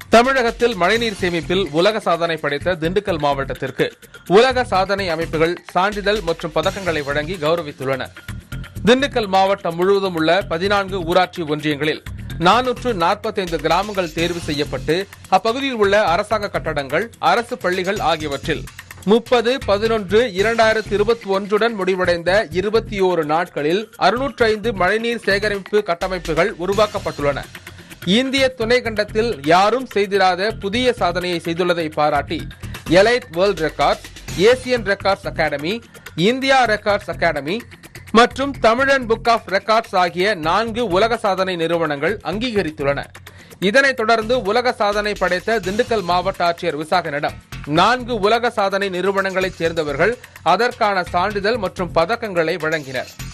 தமிழகத்தில் மழைநீர் சேமிப்பில் உலக சாதனை படைத்த திண்டுக்கல் மாவட்டத்திற்கு உலக சாதனை அமைப்புகள் சான்றிதழ் மற்றும் பதக்கங்களை வழங்கி கௌரவித்துள்ளன திண்டுக்கல் மாவட்டம் முழுவதும் உள்ள பதினான்கு ஊராட்சி ஒன்றியங்களில் நானூற்று நாற்பத்தைந்து கிராமங்கள் தேர்வு செய்யப்பட்டு அப்பகுதியில் உள்ள அரசாங்க கட்டடங்கள் அரசு பள்ளிகள் ஆகியவற்றில் முப்பது பதினொன்று இரண்டாயிரத்தி இருபத்தி ஒன்றுடன் முடிவடைந்த இருபத்தி ஓரு நாட்களில் அறுநூற்று ஐந்து மழைநீர் சேகரிப்பு கட்டமைப்புகள் உருவாக்கப்பட்டுள்ளன இந்திய துணைக்கண்டத்தில் யாரும் செய்திராத புதிய சாதனையை செய்துள்ளதை பாராட்டி elite world records Asian records academy India records academy மற்றும் தமிழன் புக் ஆஃப் ரெக்கார்ட்ஸ் ஆகிய நான்கு உலக சாதனை நிறுவனங்கள் அங்கீகரித்துள்ளன இதனைத் தொடர்ந்து உலக சாதனை படைத்த திண்டுக்கல் மாவட்ட ஆட்சியர் விசாகனிடம் நான்கு உலக சாதனை நிறுவனங்களைச் சேர்ந்தவர்கள் அதற்கான சான்றிதழ் மற்றும் பதக்கங்களை வழங்கினர்